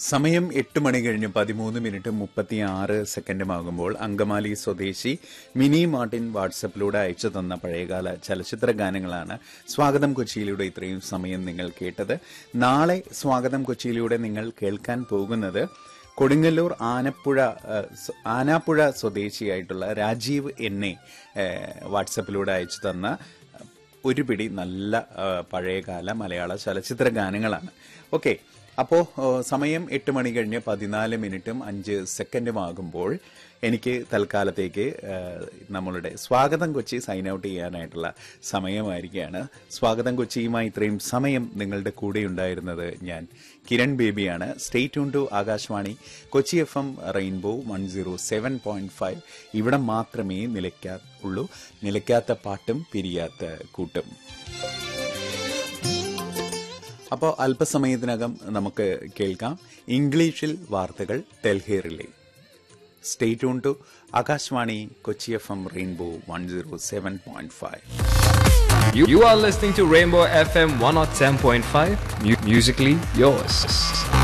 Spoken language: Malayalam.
സമയം എട്ട് മണി കഴിഞ്ഞ് പതിമൂന്ന് മിനിറ്റ് മുപ്പത്തി ആറ് സെക്കൻഡുമാകുമ്പോൾ അങ്കമാലി സ്വദേശി മിനി മാർട്ടിൻ വാട്സപ്പിലൂടെ അയച്ചു തന്ന പഴയകാല ചലച്ചിത്ര ഗാനങ്ങളാണ് സ്വാഗതം കൊച്ചിയിലൂടെ ഇത്രയും സമയം നിങ്ങൾ കേട്ടത് നാളെ സ്വാഗതം കൊച്ചിയിലൂടെ നിങ്ങൾ കേൾക്കാൻ പോകുന്നത് കൊടുങ്ങല്ലൂർ ആനപ്പുഴ ഏഹ്, സ്വ- ആനാപ്പുഴ സ്വദേശിയായിട്ടുള്ള രാജീവ് എന്നെ ഏഹ്, വാട്സപ്പിലൂടെ അയച്ചു തന്ന ഒരു പിടി നല്ല ആ, പഴയകാല മലയാള ചലച്ചിത്ര ഗാനങ്ങളാണ് ഓക്കെ അപ്പോ ആ, സമയം എട്ട് മണി കഴിഞ്ഞ് പതിനാല് മിനിറ്റും അഞ്ച് സെക്കൻഡും ആകുമ്പോൾ എനിക്ക് തൽക്കാലത്തേക്ക് ആ, നമ്മളുടെ സ്വാഗതം കൊച്ചി സൈൻ ഔട്ട് ചെയ്യാനായിട്ടുള്ള സമയമായിരിക്കുകയാണ് സ്വാഗതം കൊച്ചിയുമായി ഇത്രയും സമയം നിങ്ങളുടെ കൂടെ ഉണ്ടായിരുന്നത് ഞാൻ കിരൺ ബേബിയാണ് stay tune to Akashvani Kochi F M rainbow one zero seven point five ഇവിടെ മാത്രമേ നിലയ്ക്കാ ഉള്ളൂ നിലയ്ക്കാത്ത പാട്ടും പിരിയാത്ത കൂട്ടും അപ്പോൾ അല്പസമയത്തിനകം നമുക്ക് കേൾക്കാം ഇംഗ്ലീഷിൽ വാർത്തകൾ ഡൽഹിയിലെ stay tune to Akashvani Kochi F M rainbow one zero seven point five You, you are listening to Rainbow FM 107.5, mu- musically yours.